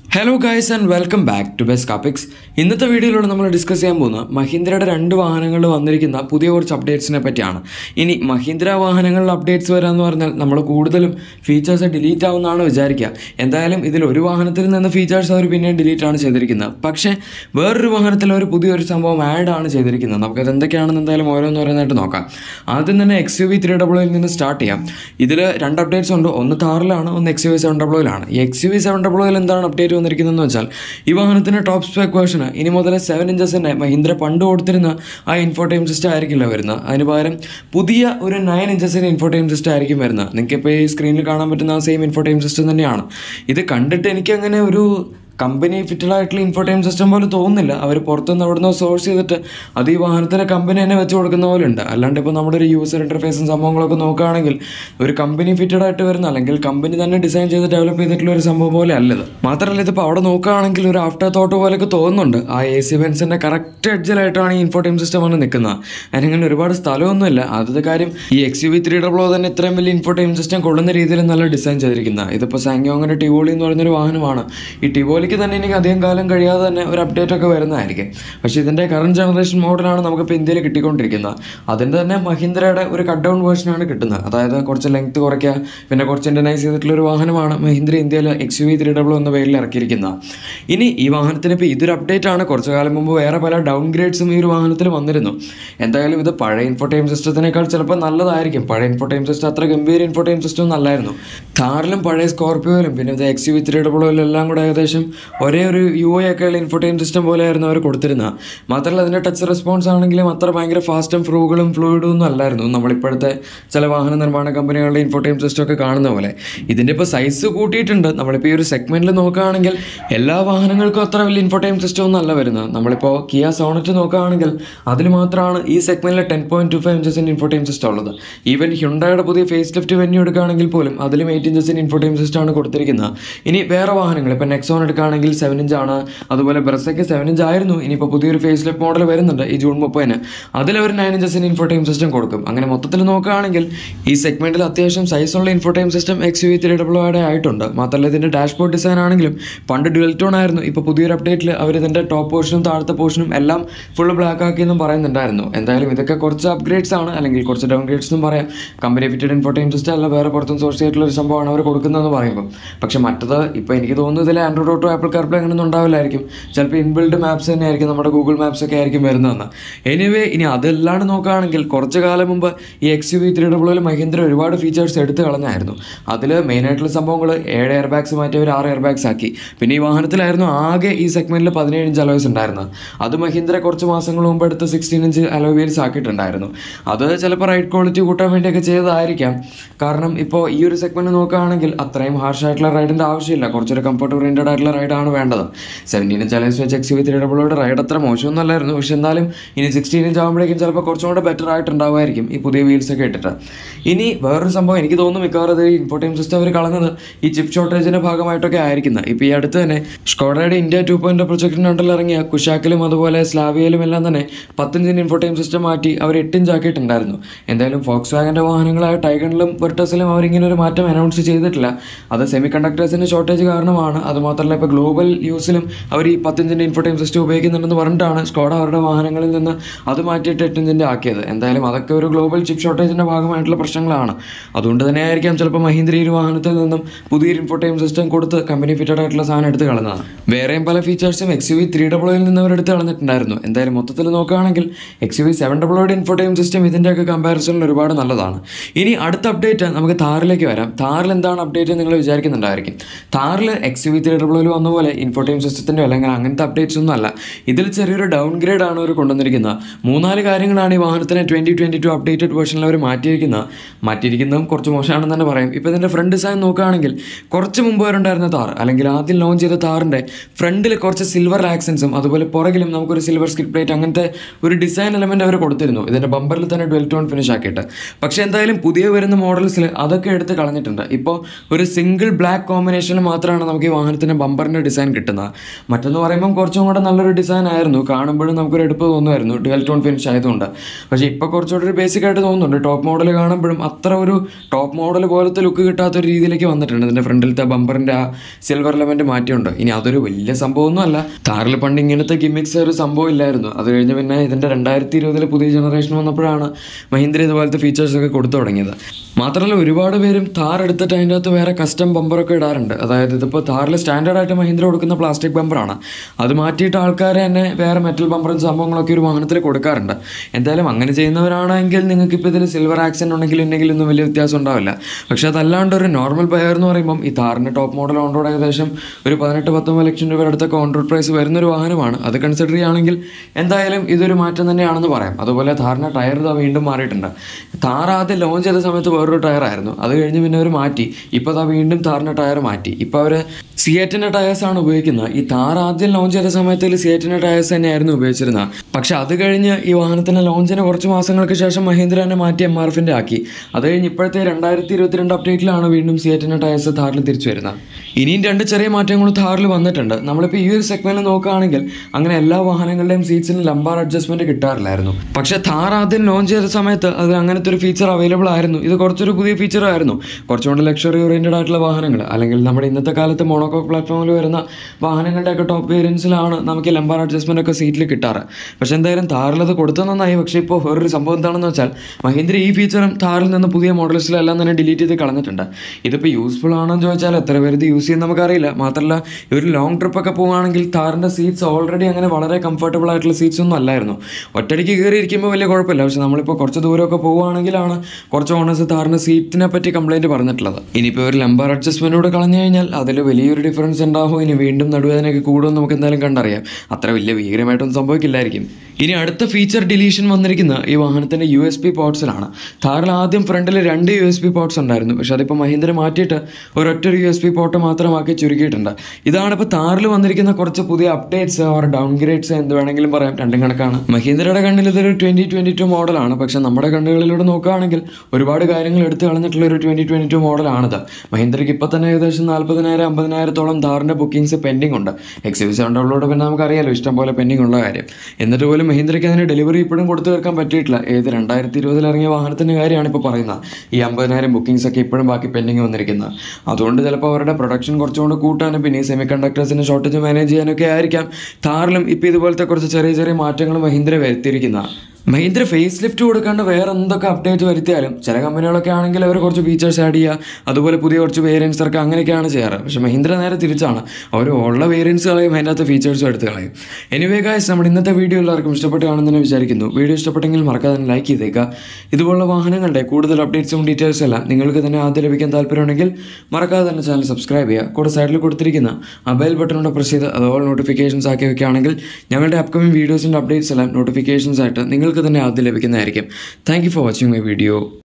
hello guys and welcome back to best കാപ്പിക്സ് ഇന്നത്തെ വീഡിയോയിലൂടെ നമ്മൾ ഡിസ്കസ് ചെയ്യാൻ പോകുന്ന മഹീന്ദ്രയുടെ രണ്ട് വാഹനങ്ങളിൽ വന്നിരിക്കുന്ന പുതിയ കുറച്ച് അപ്ഡേറ്റ്സിനെ പറ്റിയാണ് ഇനി മഹീന്ദ്ര വാഹനങ്ങളിൽ അപ്ഡേറ്റ്സ് വരാമെന്ന് പറഞ്ഞാൽ നമ്മൾ കൂടുതലും ഫീച്ചേഴ്സ് ഡിലീറ്റ് ആവുമെന്നാണ് വിചാരിക്കുക എന്തായാലും ഇതിൽ ഒരു വാഹനത്തിൽ നിന്ന് ഫീച്ചേഴ്സ് അവർ പിന്നെയും ഡിലീറ്റ് ആണ് ചെയ്തിരിക്കുന്നത് പക്ഷേ വേറൊരു വാഹനത്തിൽ ഒരു പുതിയൊരു സംഭവം ആഡ് ആണ് ചെയ്തിരിക്കുന്നത് നമുക്കത് എന്തൊക്കെയാണെന്ന് എന്തായാലും ഓരോന്നോരോന്നായിട്ട് നോക്കാം ആദ്യം തന്നെ എക്സ് യു വി ത്രീ ഡബ്ല്യൂയിൽ നിന്ന് സ്റ്റാർട്ട് ചെയ്യാം ഇതിൽ രണ്ട് അപ്ഡേറ്റ്സ് ഉണ്ട് ഒന്ന് താറിലാണ് ഒന്ന് എക്സ് യു വി സെവൻ ഡബ്ല്യൂയിലാണ് ഈ എക്സ് യു വി സെവൻ ഡബ്ല്യൂയിൽ എന്താണ് അപ്ഡേറ്റ് വന്നിരിക്കുന്നതെന്ന് വെച്ചാൽ ഈ വാഹനത്തിന് ടോപ്പ് സ്പെക് വേർഷന് ഇനി മുതൽ സെവൻ ഇഞ്ചസിൻ്റെ മഹീന്ദ്ര പണ്ട് കൊടുത്തിരുന്ന ആ ഇൻഫോടൈം സിസ്റ്റം ആയിരിക്കില്ല വരുന്നത് അതിന് പകരം പുതിയ ഒരു നയൻ ഇഞ്ചസിൻ്റെ ഇൻഫോടൈം സിസ്റ്റം ആയിരിക്കും വരുന്നത് നിങ്ങൾക്ക് ഇപ്പോൾ ഈ സ്ക്രീനിൽ കാണാൻ പറ്റുന്ന ആ സെയിം ഇൻഫോടൈം സിസ്റ്റം തന്നെയാണ് ഇത് കണ്ടിട്ട് എനിക്ക് അങ്ങനെ ഒരു കമ്പനി ഫിറ്റഡ് ആയിട്ടുള്ള ഇൻഫോടൈം സിസ്റ്റം പോലെ തോന്നുന്നില്ല അവർ പുറത്തുനിന്ന് അവിടെ നിന്ന് സോഴ്സ് ചെയ്തിട്ട് അത് ഈ വാഹനത്തിൻ്റെ കമ്പനി തന്നെ വെച്ച് കൊടുക്കുന്ന പോലെ ഉണ്ട് അല്ലാണ്ട് ഇപ്പോൾ നമ്മുടെ ഒരു യൂസർ ഇൻ്റർഫേസും സംഭവങ്ങളൊക്കെ നോക്കുകയാണെങ്കിൽ ഒരു കമ്പനി ഫിറ്റഡ് ആയിട്ട് വരുന്ന അല്ലെങ്കിൽ കമ്പനി തന്നെ ഡിസൈൻ ചെയ്ത് ഡെവലപ്പ് ചെയ്തിട്ടുള്ള ഒരു സംഭവം പോലെ അല്ലത് മാത്രമല്ല ഇതിപ്പോൾ അവിടെ നോക്കുകയാണെങ്കിൽ ഒരു ആഫ്റ്റർ തോട്ട് പോലെയൊക്കെ തോന്നുന്നുണ്ട് ആ എ സി വെൻസിൻ്റെ കറക്റ്റ് എഡ്ജിലായിട്ടാണ് ഈ ഇൻഫോടൈം സിസ്റ്റം വന്ന് നിൽക്കുന്നത് അതിനങ്ങനെ ഒരുപാട് സ്ഥലമൊന്നുമില്ല ആദ്യത്തെ കാര്യം ഈ X U V three W തന്നെ ഇത്രയും വലിയ ഇൻഫോടൈം സിസ്റ്റം കൊള്ളുന്ന രീതിയിൽ നല്ല ഡിസൈൻ ചെയ്തിരിക്കുന്നത് ഇതിപ്പോൾ സാങ്യോങ്ങിൻ്റെ ടിവോളി എന്ന് പറയുന്നൊരു വാഹനമാണ് ഈ ടിവോലിക്ക് തന്നെ എനിക്ക് അധികം കാലം കഴിയാതെ തന്നെ ഒരു അപ്ഡേറ്റ് ഒക്കെ വരുന്നതായിരിക്കും പക്ഷേ ഇതിൻ്റെ കറണ്ട് ജനറേഷൻ മോഡലാണ് നമുക്കിപ്പോൾ ഇന്ത്യയിൽ കിട്ടിക്കൊണ്ടിരിക്കുന്നത് അതിൻ്റെ തന്നെ മഹീന്ദ്രയുടെ ഒരു കട്ട് ഡൗൺ വേർഷനാണ് കിട്ടുന്നത് അതായത് കുറച്ച് ലെങ്ത് കുറയ്ക്കുക പിന്നെ കുറച്ച് ഇൻഡനൈസ് ചെയ്തിട്ടുള്ള ഒരു വാഹനമാണ് മഹീന്ദ്ര ഇന്ത്യയിൽ X U V three W എന്ന പേരിൽ ഇറക്കിയിരിക്കുന്നത് ഇനി ഈ വാഹനത്തിന് ഇപ്പോൾ ഇതൊരു അപ്ഡേറ്റ് ആണ് കുറച്ച് കാലം മുമ്പ് വേറെ പല ഡൗൺ ഗ്രേഡ്സും ഈ ഒരു വാഹനത്തിൽ വന്നിരുന്നു എന്തായാലും ഇത് പഴയ ഇൻഫോടൈം സിസ്റ്റത്തിനേക്കാൾ ചിലപ്പോൾ നല്ലതായിരിക്കും പഴയ ഇൻഫോടൈം സിസ്റ്റം അത്ര ഗംഭീര ഇൻഫോടൈം സിസ്റ്റം നല്ലായിരുന്നു താറിലും പഴയ സ്കോർപ്പിയോയിലും പിന്നെ ഇത് എക്സ് യു വി ത്രീ ഡബ്ല്യൂയിലും എല്ലാം കൂടെ ഏകദേശം ഒരേ ഒരു യു ഐ ഒക്കെയുള്ള ഇൻഫോടൈം സിസ്റ്റം പോലെയായിരുന്നു അവർ കൊടുത്തിരുന്നത് മാത്രമല്ല അതിൻ്റെ ടച്ച് റെസ്പോൺസ് ആണെങ്കിലും അത്ര ഭയങ്കര ഫാസ്റ്റും ഫ്രൂകളും ഫ്ലൂയിഡും ഒന്നും അല്ലായിരുന്നു നമ്മളിപ്പോഴത്തെ ചില വാഹന നിർമ്മാണ കമ്പനികളുടെ ഇൻഫോടൈം സിസ്റ്റം ഒക്കെ കാണുന്ന പോലെ ഇതിൻ്റെ ഇപ്പോൾ സൈസ് കൂട്ടിയിട്ടുണ്ട് നമ്മളിപ്പോൾ ഈ ഒരു സെഗ്മെൻറ്റിൽ നോക്കുകയാണെങ്കിൽ എല്ലാ വാഹനങ്ങൾക്കും അത്ര വലിയ ഇൻഫോടൈം സിസ്റ്റം ഒന്നും അല്ല വരുന്നത് നമ്മളിപ്പോൾ കിയ സോണറ്റ് നോക്കുകയാണെങ്കിൽ അതിൽ മാത്രമാണ് ഈ സെഗ്മെൻറ്റിൽ ടെൻ പോയിൻറ്റ് ടു ഫൈവ് ഇഞ്ചസിൻ്റെ ഇൻഫോടൈം സിസ്റ്റം ഉള്ളത് ഈവൻ ഹ്യുണ്ടായുടെ പുതിയ ഫേസ് ലിഫ്റ്റ് വെന്യൂ എടുക്കുകയാണെങ്കിൽ പോലും അതിലും എയ്റ്റ് ഇഞ്ചസിൻ്റെ ഇൻഫോടൈം സിസ്റ്റമാണ് കൊടുത്തിരിക്കുന്നത് ഇനി വേറെ വാഹനങ്ങൾ ഇപ്പോൾ നെക്സോൺ എടുക്കുകയാണെങ്കിൽ സെവൻ ഇഞ്ച് ആണ് അതുപോലെ ബ്രസയ്ക്ക് സെവൻ ഇഞ്ച് ആയിരുന്നു ഇനിയിപ്പോൾ പുതിയൊരു ഫേസ് ലിഫ്റ്റ് മോഡൽ വരുന്നുണ്ട് ഈ ജൂൺ മുപ്പതിന് അതിൽ ഒരു നയൻ ഇഞ്ചസിൻ്റെ ഇൻഫോടൈം സിസ്റ്റം കൊടുക്കും അങ്ങനെ മൊത്തത്തിൽ നോക്കുകയാണെങ്കിൽ ഈ സെഗ്മെൻറ്റിൽ അത്യാവശ്യം സൈസുള്ള infotainment system X U V three W ആടെ ആയിട്ടുണ്ട് മാത്രമല്ല ഇതിൻ്റെ ഡാഷ്ബോർഡ് ഡിസൈൻ ആണെങ്കിലും പണ്ട് ഡുവൽ ടോൺ ആയിരുന്നു ഇപ്പോൾ പുതിയൊരു അപ്ഡേറ്റിൽ അവർ ഇതിൻ്റെ ടോപ്പ് പോർഷനും താഴത്തെ പോർഷനും എല്ലാം ഫുള്ള് ബ്ലാക്ക് ആക്കിയെന്നും പറയുന്നുണ്ടായിരുന്നു എന്തായാലും ഇതൊക്കെ കുറച്ച് അപ്ഗ്രേഡ്സ് ആണ് അല്ലെങ്കിൽ കുറച്ച് ഡൗൺ ഗ്രേഡ്സ് എന്നും പറയാം കമ്പനി ഫിറ്റഡ് ഇൻഫോടൈം സിസ്റ്റം അല്ല വേറെ പുറത്തും സോഴ്സ് ചെയ്തിട്ടുള്ള ഒരു സംഭവമാണ് അവർ കൊടുക്കുന്നതെന്ന് പറയുമ്പോൾ പക്ഷേ മറ്റത് ഇപ്പോൾ എനിക്ക് തോന്നുന്നു ഇതിൽ ആൻഡ്രോയിഡ് ഓട്ടോ ആപ്പിൾ കാർപ്ലേ അങ്ങനെയൊന്നും ഉണ്ടാവില്ലായിരിക്കും ചിലപ്പോൾ ഇൻബിൽഡ് മാപ്സ് തന്നെ ആയിരിക്കും നമ്മുടെ ഗൂഗിൾ മാപ്സ് ഒക്കെ ആയിരിക്കും വരുന്നതെന്ന് എനിവേ ഇനി അതല്ലാണ്ട് നോക്കുകയാണെങ്കിൽ കുറച്ച് കാലം മുമ്പ് ഈ എക്സ് യു വി ത്രീ ഡബ്ല്യൂയിൽ മഹീന്ദ്ര ഒരുപാട് ഫീച്ചേഴ്സ് എടുത്തു കളഞ്ഞായിരുന്നു അതിൽ മെയിനായിട്ടുള്ള സംഭവങ്ങൾ ഏഴ് എയർ ബാഗ്സ് മാറ്റി ഒരു ആറ് എയർ ബാഗ്സ് ആക്കി പിന്നെ ഈ വാഹനത്തിലായിരുന്നു ആകെ ഈ സെഗ്മെൻറ്റിൽ പതിനേഴ് ഇഞ്ച് അലോയ്സ് ഉണ്ടായിരുന്നത് അത് മഹീന്ദ്ര കുറച്ച് മാസങ്ങൾ മുമ്പ് എടുത്ത് സിക്സ്റ്റീൻ ഇഞ്ച് അലോ വീൽസ് ആക്കിയിട്ടുണ്ടായിരുന്നു അത് ചിലപ്പോൾ റൈഡ് ക്വാളിറ്റി കൂട്ടാൻ വേണ്ടിയൊക്കെ ചെയ്തതായിരിക്കാം കാരണം ഇപ്പോൾ ഈ ഒരു സെഗ്മെൻറ്റ് നോക്കുകയാണെങ്കിൽ അത്രയും ഹാർഷ് ആയിട്ടുള്ള റൈഡിൻ്റെ ആവശ്യമില്ല കുറച്ചൊരു കംഫർട്ട് ഓറിയൻറ്റഡ് ആയിട്ടുള്ള റൈഡാണ് വേണ്ടത് സെവൻറ്റീൻ ഇഞ്ച് അലയൻസ് വെച്ച് എക്സ് വി ത്രീ ഡബ്ല്യൂടെ റൈഡ് അത്ര മോശമൊന്നുമല്ലായിരുന്നു പക്ഷെ എന്നാലും ഇനി സിക്സ്റ്റീൻ ഇഞ്ച് ആകുമ്പോഴേക്കും ചിലപ്പോൾ കുറച്ചും കൂടെ ബെറ്റർ ആയിട്ടുണ്ടാവുമായിരിക്കും ഈ പുതിയ വീൽസ് ഒക്കെ ഇട്ടിട്ട് ഇനി വേറൊരു സംഭവം എനിക്ക് തോന്നുന്നു മിക്കവാറും അത് ഇൻഫോർട്ടൈം സിസ്റ്റം അവർ കളഞ്ഞത് ഈ ചിപ്പ് ഷോർട്ടേജിൻ്റെ ഭാഗമായിട്ടൊക്കെ ആയിരിക്കുന്നത് ഇപ്പോൾ ഈ അടുത്ത് തന്നെ സ്കോഡയുടെ ഇന്ത്യ ടു പോയിൻ്റ് പ്രൊജക്ടിൻ്റെ അണ്ടറിൽ ഇറങ്ങിയ കുഷാക്കിലും അതുപോലെ സ്ലാവിയയിലും എല്ലാം തന്നെ പത്തിഞ്ചിന് ഇൻഫോർട്ടൈം സിസ്റ്റം മാറ്റി അവർ എട്ടിഞ്ച് ആക്കിയിട്ടുണ്ടായിരുന്നു എന്തായാലും ഫോക്സ് വാഗൻ്റെ വാഹനങ്ങളായ ടൈഗണിലും വെർട്ടസിലും അവരിങ്ങനെ ഒരു മാറ്റം അനൗൺസ് ചെയ്തിട്ടില്ല അത് സെമി കണ്ടക്ടേഴ്സിൻ്റെ ഷോർട്ടേജ് കാരണമാണ് അതുമാത്രമല്ല ഇപ്പോൾ ഗ്ലോബൽ യൂസിലും അവർ ഈ പത്തിഞ്ചിൻ്റെ ഇൻഫോർട്ടൈം സിസ്റ്റം ഉപയോഗിക്കുന്നുണ്ടെന്ന് പറഞ്ഞിട്ടാണ് സ്കോഡ അവരുടെ വാഹനങ്ങളിൽ നിന്ന് അത് മാറ്റിയിട്ട് എട്ടിഞ്ചിൻ്റെ ആക്കിയത് എന്തായാലും അതൊക്കെ ഒരു ഗ്ലോബൽ ചിപ്പ് ഷോർട്ടേജിൻ്റെ ഭാഗമായിട്ടുള്ള പ്രശ്നങ്ങളാണ് അതുകൊണ്ട് തന്നെ ആയിരിക്കാം ചിലപ്പോൾ മഹീന്ദ്ര ഈ ഒരു വാഹനത്തിൽ നിന്നും പുതിയൊരു ഇൻഫോർട്ടൈം സിസ്റ്റം കൊടുത്ത് കമ്പനി ഫിറ്റഡ് ആയിട്ടുള്ള സാധനം എടുത്ത് കളഞ്ഞതാണ് വേറെയും പല ഫീച്ചേഴ്സും എക്സ് യു വി ത്രീ ഡബ്ല്യൂയിൽ നിന്ന് അവർ എടുത്ത് കളഞ്ഞിട്ടുണ്ടായിരുന്നു എന്തായാലും മൊത്തത്തിൽ നോക്കുകയാണെങ്കിൽ എക്സ് യു വി സെവൻ ഡബ്ല്യൂയുടെ ഇൻഫോർട്ടൈം സിസ്റ്റം ഇതിൻ്റെയൊക്കെ കമ്പാരിസണിൽ ഒരുപാട് നല്ലതാണ് ഇനി അടുത്ത അപ്ഡേറ്റ് നമുക്ക് താറിലേക്ക് വരാം താറിൽ എന്താണ് അപ്ഡേറ്റ് നിങ്ങൾ വിചാരിക്കുന്നുണ്ടായിരിക്കും താറിൽ എക്സ് യു വി ത്രീ ഡബ്ല്യൂയിൽ വന്ന പോലെ ഇൻഫോർട്ടൈം സിസ്റ്റത്തിൻ്റെ അല്ലെങ്കിൽ അങ്ങനത്തെ അപ്ഡേറ്റ്സ് ഒന്നും അല്ല ഇതിൽ ചെറിയൊരു ഡൗൺ ഗ്രേഡ് ആണ് അവർ കൊണ്ടുവന്നിരിക്കുന്നത് മൂന്നാല് കാര്യങ്ങളാണ് ഈ വാഹനത്തിന് ട്വൻറ്റി ട്വൻറ്റി ടു അപ്ഡേറ്റഡ് വേർഷനിൽ അവർ മാറ്റിയിരിക്കുന്നത് മാറ്റിയിരിക്കുന്നതും കുറച്ച് മോശമാണെന്ന് തന്നെ പറയും ഇപ്പോൾ ഇതിൻ്റെ ഫ്രണ്ട് ഡിസൈൻ നോക്കുകയാണെങ്കിൽ കുറച്ച് മുമ്പ് വരെ താർ അല്ലെങ്കിൽ ആദ്യം ലോഞ്ച് ചെയ്ത താറിൻ്റെ ഫ്രണ്ടിൽ കുറച്ച് സിൽവർ ആക്സൻസും അതുപോലെ പുറകിലും നമുക്കൊരു സിൽവർ സ്കിറ്റ് പ്ലേറ്റ് അങ്ങനത്തെ ഒരു ഡിസൈൻ എലമെൻറ്റ് അവർ കൊടുത്തിരുന്നു ഇതിൻ്റെ ബമ്പറിൽ തന്നെ ഡുവൽ ടോൺ ഫിനിഷ് ആക്കിയിട്ട് പക്ഷേ എന്തായാലും പുതിയ വരുന്ന മോഡൽസിൽ അതൊക്കെ എടുത്ത് കളഞ്ഞിട്ടുണ്ട് ഇപ്പോൾ ഒരു സിംഗിൾ ബ്ലാക്ക് കോമ്പിനേഷനിൽ മാത്രമാണ് നമുക്ക് ഈ വാഹനത്തിൻ്റെ ബമ്പർ താറിൻ്റെ ഡിസൈൻ കിട്ടുന്നത് മറ്റൊന്ന് പറയുമ്പം കുറച്ചും കൂടെ നല്ലൊരു ഡിസൈൻ ആയിരുന്നു കാണുമ്പോഴും നമുക്കൊരു എടുപ്പ് തോന്നുമായിരുന്നു ഡുവൽ ടോൺ ഫിനിഷ് ആയതുകൊണ്ട് പക്ഷേ ഇപ്പോൾ കുറച്ചുകൂടി ഒരു ബേസിക് ആയിട്ട് തോന്നുന്നുണ്ട് ടോപ്പ് മോഡൽ കാണുമ്പോഴും അത്ര ഒരു ടോപ്പ് മോഡൽ പോലത്തെ ലുക്ക് കിട്ടാത്ത ഒരു രീതിയിലേക്ക് വന്നിട്ടുണ്ട് ഇതിൻ്റെ ഫ്രണ്ടിലത്തെ ബമ്പറിൻ്റെ ആ സിൽവർ എലമെൻറ്റ് മാറ്റിയുണ്ട് ഇനി അതൊരു വലിയ സംഭവമൊന്നും അല്ല താറിൽ പണ്ട് ഇങ്ങനത്തെ ഗിമിക്സ് ഒരു സംഭവം ഇല്ലായിരുന്നു അത് കഴിഞ്ഞ് പിന്നെ ഇതിൻ്റെ രണ്ടായിരത്തി ഇരുപതിലെ പുതിയ ജനറേഷൻ വന്നപ്പോഴാണ് മഹീന്ദ്ര ഇതുപോലത്തെ ഫീച്ചേഴ്സ് ഒക്കെ കൊടുത്തു തുടങ്ങിയത് മാത്രമല്ല ഒരുപാട് പേരും താർ എടുത്തിട്ട് അതിൻ്റെ അകത്ത് വേറെ കസ്റ്റം ബമ്പറൊക്കെ ഇടാറുണ്ട് അതായത് ഇതിപ്പോൾ താറിൽ സ്റ്റാൻഡേർഡായിട്ട് മഹീന്ദ്ര കൊടുക്കുന്ന പ്ലാസ്റ്റിക് ബമ്പറാണ് അത് മാറ്റിയിട്ട് ആൾക്കാർ തന്നെ വേറെ മെറ്റൽ ബമ്പറും സംഭവങ്ങളൊക്കെ ഒരു വാഹനത്തിൽ കൊടുക്കാറുണ്ട് എന്തായാലും അങ്ങനെ ചെയ്യുന്നവരാണെങ്കിൽ നിങ്ങൾക്ക് ഇപ്പോൾ ഇതിൽ സിൽവർ ആക്സെൻ്റ് ഉണ്ടെങ്കിൽ ഉണ്ടെങ്കിൽ ഒന്നും വലിയ വ്യത്യാസം ഉണ്ടാവില്ല പക്ഷേ അതല്ലാണ്ട് ഒരു നോർമൽ ബയർ എന്ന് പറയുമ്പം ഈ താറിൻ്റെ ടോപ്പ് മോഡൽ ഓൺ റോഡ് ഏകദേശം ഒരു പതിനെട്ട് പത്തൊമ്പത് ലക്ഷം രൂപ അടുത്തൊക്കെ ഓൺ റോഡ് പ്രൈസ് വരുന്നൊരു വാഹനമാണ് അത് കൺസിഡർ ചെയ്യുകയാണെങ്കിൽ എന്തായാലും ഇതൊരു മാറ്റം തന്നെയാണെന്ന് പറയാം അതുപോലെ താറിൻ്റെ ടയർ ഇതാ വീണ്ടും മാറിയിട്ടുണ്ട് താർ ആദ്യം ലോഞ്ച് ചെയ്ത സമയത്ത് വേറൊരു ടയർ ആയിരുന്നു അത് കഴിഞ്ഞ് പിന്നെ അവർ മാറ്റി ഇപ്പോൾ അതാ വീണ്ടും താറിൻ്റെ ടയർ മാറ്റി ഇപ്പോൾ അവർ സിയേറ്റിൻ്റെ ടയേഴ്സാണ് ഉപയോഗിക്കുന്നത് ഈ താർ ആദ്യം ലോഞ്ച് ചെയ്ത സമയത്ത് സിയേറ്റിൻ്റെ ടയേഴ്സ് തന്നെയായിരുന്നു ഉപയോഗിച്ചിരുന്നത് പക്ഷെ അത് കഴിഞ്ഞ് ഈ വാഹനത്തിൻ്റെ ലോഞ്ചിന് കുറച്ച് മാസങ്ങൾക്ക് ശേഷം മഹീന്ദ്ര തന്നെ മാറ്റി എം ആർ എഫിൻ്റെ ആക്കി അത് കഴിഞ്ഞ് ഇപ്പോഴത്തെ രണ്ടായിരത്തി ഇരുപത്തിരണ്ട് അപ്ഡേറ്റിലാണ് വീണ്ടും സിയേറ്റിൻ്റെ ടയേഴ്സ് താറിൽ തിരിച്ചു വരുന്നത് ഇനിയും രണ്ട് ചെറിയ മാറ്റങ്ങളും താറിൽ വന്നിട്ടുണ്ട് നമ്മളിപ്പോൾ ഈ ഒരു സെഗ്മെൻറ്റ് നോക്കുകയാണെങ്കിൽ അങ്ങനെ എല്ലാ വാഹനങ്ങളുടെയും സീറ്റ്സിന് ലംബാർ അഡ്ജസ്റ്റ്മെൻറ്റ് കിട്ടാറില്ലായിരുന്നു പക്ഷേ താർ ആദ്യം ലോഞ്ച് ചെയ്ത സമയത്ത് അത് അങ്ങനത്തെ ഒരു ഫീച്ചർ അവൈലബിൾ ആയിരുന്നു ഇത് കുറച്ചൊരു പുതിയ ഫീച്ചർ ആയിരുന്നു കുറച്ചുകൂടെ ലക്ഷറി ഓറിയൻറ്റഡ് ആയിട്ടുള്ള വാഹനങ്ങൾ അല്ലെങ്കിൽ നമ്മുടെ ഇന്നത്തെ കാലത്ത് മോണോകോ പ്ലാറ്റ്ഫോമിൽ വരുന്ന വാഹനങ്ങളുടെയൊക്കെ ടോപ്പ് വേരിയൻസിലാണ് നമുക്ക് ലംബാർ അഡ്ജസ്റ്റ്മെൻ്റ് ഒക്കെ സീറ്റിൽ കിട്ടാറ് പക്ഷേ എന്തായാലും താറിൽ അത് കൊടുത്തത് നന്നായി പക്ഷേ ഇപ്പോൾ വേറൊരു സംഭവം എന്താണെന്ന് വെച്ചാൽ മഹീന്ദ്ര ഈ ഫീച്ചറും താറിൽ നിന്ന് പുതിയ മോഡൽസിലെല്ലാം തന്നെ ഡിലീറ്റ് ചെയ്ത് കളഞ്ഞിട്ടുണ്ട് ഇതിപ്പോൾ യൂസ്ഫുൾ ആണെന്ന് ചോദിച്ചാൽ എത്ര പേര് ഇത് യൂസ് ചെയ്യുന്ന നമുക്കറിയില്ല മാത്രമല്ല ഈ ഒരു ലോങ് ട്രിപ്പൊക്കെ പോവുകയാണെങ്കിൽ താറിൻ്റെ സീറ്റ്സ് ഓൾറെഡി അങ്ങനെ വളരെ കംഫർട്ടബിൾ ആയിട്ടുള്ള സീറ്റ്സ് ഒന്നും അല്ലായിരുന്നു ഒറ്റയടിക്ക് കയറി ഇരിക്കുമ്പോൾ വലിയ കുഴപ്പമില്ല പക്ഷേ നമ്മളിപ്പോൾ കുറച്ച് ദൂരമൊക്കെ പോവുകയാണെങ്കിലാണ് കുറച്ച് ഓണേഴ്സ് താറിൻ്റെ സീറ്റിനെ പറ്റി കംപ്ലൈൻറ്റ് പറഞ്ഞിട്ടുള്ളത് ഇനിയിപ്പോൾ ഒരു ലംബാർ അഡ്ജസ്റ്റ്മെൻറ്റോട് കളഞ്ഞു കഴിഞ്ഞാൽ അതിൽ വലിയൊരു ഡിഫറൻസ് ഉണ്ടാവും ഇനി വീണ്ടും നടുവേദനയൊക്കെ കൂടുമെന്ന് നമുക്ക് എന്തായാലും കണ്ടറിയാം അത്ര വലിയ ഭീകരമായിട്ടൊന്നും സംഭവിക്കില്ലായിരിക്കും ഇനി അടുത്ത ഫീച്ചർ ഡിലീഷൻ വന്നിരിക്കുന്ന ഈ വാഹനത്തിൻ്റെ യു എസ് പി പോർട്സിലാണ് താറിൽ ആദ്യം ഫ്രണ്ടിൽ രണ്ട് യു എസ് പി പോർട്സ് ഉണ്ടായിരുന്നു പക്ഷേ അതിപ്പോൾ മഹീന്ദ്ര മാറ്റിയിട്ട് ഒരൊറ്റ യു എസ് പി പോർട്ട് മാത്രമാക്കി ചുരുക്കിയിട്ടുണ്ട് ഇതാണ് ഇപ്പോൾ താറിൽ വന്നിരിക്കുന്ന കുറച്ച് പുതിയ അപ്ഡേറ്റ്സ് ഓർ ഡൗൺ ഗ്രേഡ്സ് എന്ത് വേണമെങ്കിലും പറയാം രണ്ടും കണക്കാണ് മഹീന്ദ്രയുടെ കണ്ണിൽ ഇതൊരു ട്വൻറ്റി ട്വൻറ്റി ടു മോഡലാണ് പക്ഷേ നമ്മുടെ കണ്ണുകളിലൂടെ നോക്കുകയാണെങ്കിൽ ഒരുപാട് കാര്യങ്ങൾ എടുത്തു കളഞ്ഞിട്ടുള്ള ഒരു ട്വൻറ്റി ട്വൻറ്റി ടു മോഡലാണിത് മഹീന്ദ്രയ്ക്ക് ഇപ്പോൾ തന്നെ ഏകദേശം നാൽപ്പതിനായിരം അമ്പതിനായിരത്തോളം താറിൻ്റെ ബുക്കിംഗ്സ് പെൻഡിംഗ് ഉണ്ട് എക്സ് യു സെവൻ ഡബിളോട് പിന്നെ നമുക്കറിയാലോ ഇഷ്ടം പോലെ പെൻഡിംഗ് ഉള്ള കാര്യം എന്നിട്ട് പോലും മഹീന്ദ്രയ്ക്ക് അതിന് ഡെലിവറി ഇപ്പോഴും കൊടുത്തു തീർക്കാൻ പറ്റിയിട്ടില്ല ഏത് രണ്ടായിരത്തി ഇരുപതിൽ ഇറങ്ങിയ വാഹനത്തിൻ്റെ കാര്യമാണ് ഇപ്പോൾ പറയുന്നത് ഈ അമ്പതിനായിരം ബുക്കിംഗ്സ് ഒക്കെ ഇപ്പോഴും ബാക്കി പെൻഡിങ് വന്നിരിക്കുന്നത് അതുകൊണ്ട് ചിലപ്പോൾ അവരുടെ പ്രൊഡക്ഷൻ കുറച്ചുകൊണ്ട് കൂട്ടാനും പിന്നെ ഈ സെമി കണ്ടക്ടേഴ്സിൻ്റെ ഷോർട്ടേജ് മാനേജ് ചെയ്യാനൊക്കെ ആയിരിക്കാം താറിലും ഇപ്പോൾ ഇതുപോലത്തെ കുറച്ച് ചെറിയ ചെറിയ മാറ്റങ്ങൾ മഹീന്ദ്ര വരുത്തിയിരിക്കുന്നത് മഹീന്ദ്ര ഫേസ് ലിഫ്റ്റ് കൊടുക്കാണ്ട് വേറെ എന്തൊക്കെ അപ്ഡേറ്റ് വരുത്തിയാലും ചില കമ്പനികളൊക്കെ ആണെങ്കിൽ അവർ കുറച്ച് ഫീച്ചേഴ്സ് ആഡ് ചെയ്യുക അതുപോലെ പുതിയ കുറച്ച് വേരിയൻസ് ഒക്കെ അങ്ങനെയൊക്കെയാണ് ചെയ്യാറ് പക്ഷേ മഹീന്ദ്ര നേരെ തിരിച്ചാണ് അവർ ഉള്ള വേരിയൻസ് കളയും അതിൻ്റെ അകത്ത് ഫീച്ചേഴ്സും എടുത്ത് കളയും എനിവേ ഗായ്സ് നമ്മുടെ ഇന്നത്തെ വീഡിയോ എല്ലാവർക്കും ഇഷ്ടപ്പെട്ടാണെന്ന് തന്നെ വിചാരിക്കുന്നു വീഡിയോ ഇഷ്ടപ്പെട്ടെങ്കിൽ മറക്കാതെ തന്നെ ലൈക്ക് ചെയ്തേക്കുക ഇതുപോലുള്ള വാഹനങ്ങളുടെ കൂടുതൽ അപ്ഡേറ്റ്സും ഡീറ്റെയിൽസും എല്ലാം നിങ്ങൾക്ക് തന്നെ ആദ്യം ലഭിക്കാൻ താല്പര്യമുണ്ടെങ്കിൽ മറക്കാതെ തന്നെ ചാനൽ സബ്സ്ക്രൈബ് ചെയ്യുക കൂടെ സൈഡിൽ കൊടുത്തിരിക്കുന്ന ആ ബെൽ ബട്ടണോടെ പ്രസ് ചെയ്ത് അതുപോലെ നോട്ടിഫിക്കേഷൻസ് ആക്കി വെക്കുകയാണെങ്കിൽ ഞങ്ങളുടെ അപ്കമിംഗ് വീഡിയോസിൻ്റെ അപ്ഡേറ്റ്സ് എല്ലാം നോട്ടിഫിക്കേഷൻസ് ആയിട്ട് നിങ്ങൾക്ക് തന്നെ ആദ്യം ലഭിക്കുന്നതായിരിക്കും thank you for watching my video